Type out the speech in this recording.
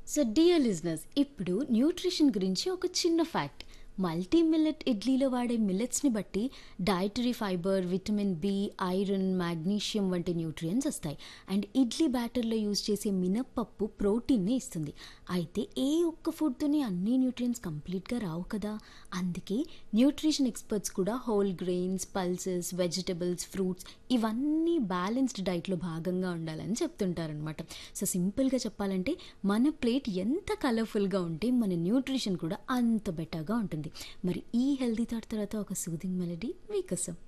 so dear listeners ఇప్పుడు nutrition గురించి ఒక చిన్న ఫ్యాక్ట్ మల్టీ మిల్లెట్ ఇడ్లీలో వాడే మిల్లెట్స్ని బట్టి dietary fibre vitamin B iron magnesium వంటి న్యూట్రియంట్స్ వస్తాయి అండ్ ఇడ్లీ బ్యాటర్లో యూజ్ చేసే మినప్పప్పు ప్రోటీన్ని ఇస్తుంది అయితే ఏ ఒక్క ఫుడ్తోనే అన్ని న్యూట్రియంట్స్ కంప్లీట్గా రావు కదా అందుకే న్యూట్రిషన్ ఎక్స్పర్ట్స్ కూడా whole grains pulses vegetables fruits ఇవన్నీ బ్యాలెన్స్డ్ డైట్లో భాగంగా ఉండాలని చెప్తుంటారనమాట సో సింపుల్గా చెప్పాలంటే మన ప్లేట్ ఎంత కలర్ఫుల్గా ఉంటే మన న్యూట్రిషన్ కూడా అంత బెటర్గా ఉంటుంది మరి ఈ హెల్దీ థాట్ తర్వాత ఒక సూదింగ్ మెలడీ మీకోసం